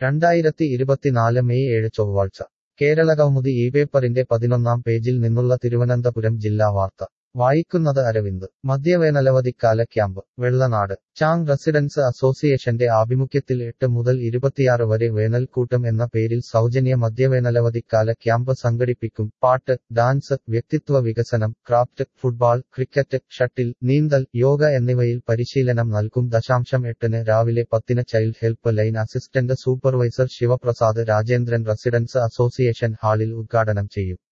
രണ്ടായിരത്തി ഇരുപത്തിനാല് മെയ് ഏഴ് ചൊവ്വാഴ്ച കേരളകൗമുദി ഈ പേപ്പറിന്റെ പതിനൊന്നാം പേജിൽ നിന്നുള്ള തിരുവനന്തപുരം ജില്ലാ വാർത്ത വായിക്കുന്നത് അരവിന്ദ് മദ്യവേനലവധിക്കാല ക്യാമ്പ് വെള്ളനാട് ചാങ് റെസിഡൻസ് അസോസിയേഷന്റെ ആഭിമുഖ്യത്തിൽ എട്ട് മുതൽ ഇരുപത്തിയാറ് വരെ വേനൽക്കൂട്ടം എന്ന പേരിൽ സൗജന്യ മദ്യവേനലവധിക്കാല ക്യാമ്പ് സംഘടിപ്പിക്കും പാട്ട് ഡാൻസ് വ്യക്തിത്വ വികസനം ക്രാഫ്റ്റ് ഫുട്ബാൾ ക്രിക്കറ്റ് ഷട്ടിൽ നീന്തൽ യോഗ എന്നിവയിൽ പരിശീലനം നൽകും ദശാംശം എട്ടിന് രാവിലെ പത്തിന് child help line assistant supervisor Sivaprasad Rajendran residence association ഹാളിൽ ഉദ്ഘാടനം ചെയ്യും